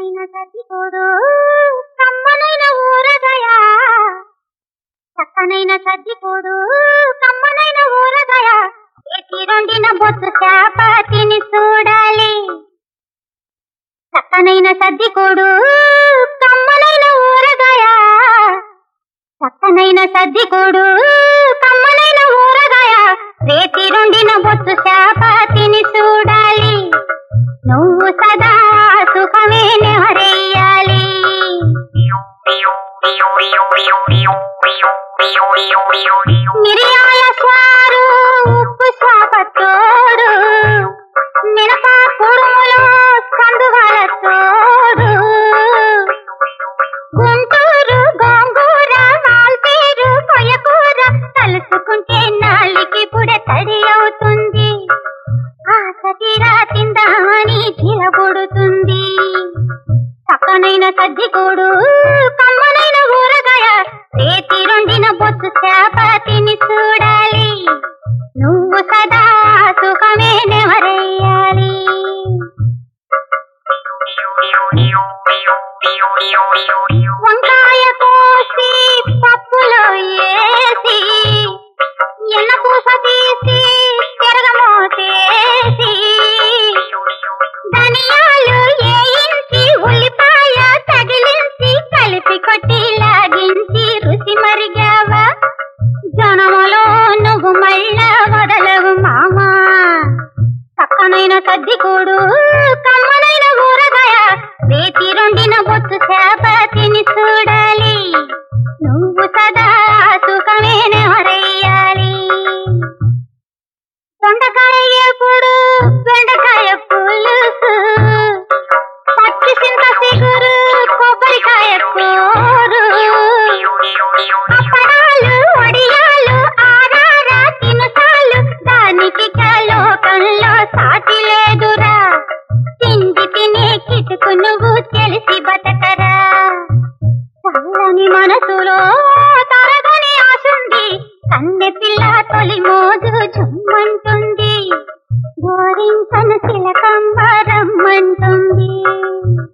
చక్కనైన సద్దికోడు కమ్మనైన ఊరగాయ చక్కనైన సద్దికోడు కమ్మనైన ఊరగాయ ఎత్తి రెండిన బొత్తు చేప తిని చూడాలి చక్కనైన సద్దికోడు కమ్మనైన ఊరగాయ చక్కనైన సద్దికోడు కమ్మనైన ఊరగాయ రేతి రెండిన బొత్తు చేప తిని చూడాలి నువ్వు సదా సుఖమే నెహరెయ్యాలి మిరియాల సారు ఉప్పు సాపతోడు మినప కుడుములు కందువల తోడు గుంటూరు గోంగూర మాల్పేరు కొయ్యకూర కలుసుకుంటే నాలికి పుడే తడి అవుతుంది ఆశ తీరా తిందామని జిలబుడుతుంది చక్కనైన సజ్జికోడు కమ్మనైన ఊరగాయ రేతి రెండిన బొత్తు చేప తిని చూడాలి నువ్వు సదా సుఖమే నెవరేయాలి వంకాయ కోసి పప్పులో వేసి ఎన్న పూస తీసి తిరగమోసేసి ధనియాలు వేయించి ఉల్లిపాయ తగిలించి కలిపి కొట్టి లాగించి రుచి మరిగావా జనములో నువ్వు మళ్ళా వదలవు మామా చక్కనైన సద్దికూడు కమ్మనైన ఊరగాయ రేతి రెండిన బొత్తు చేప తిని చూడాలి నువ్వు సదా సుఖమే నెవరయ్యాలి దొండకాయ ఎప్పుడు బెండకాయ పులుసు పచ్చి చింత సిగురు కొబ్బరికాయ కూరు అప్పడాలు వడియాలు ఆరారా తినుసాలు దానికి లోకంలో సాటి లేదురా తిండి తినే కిటుకు నువ్వు తెలిసి బతకరా చల్లని మనసులో తరగని ఆశుంది కన్నె పిల్ల తొలి మోజు జుమ్మంటుంది గోరింకను శిలకంబ రమ్మంటుంది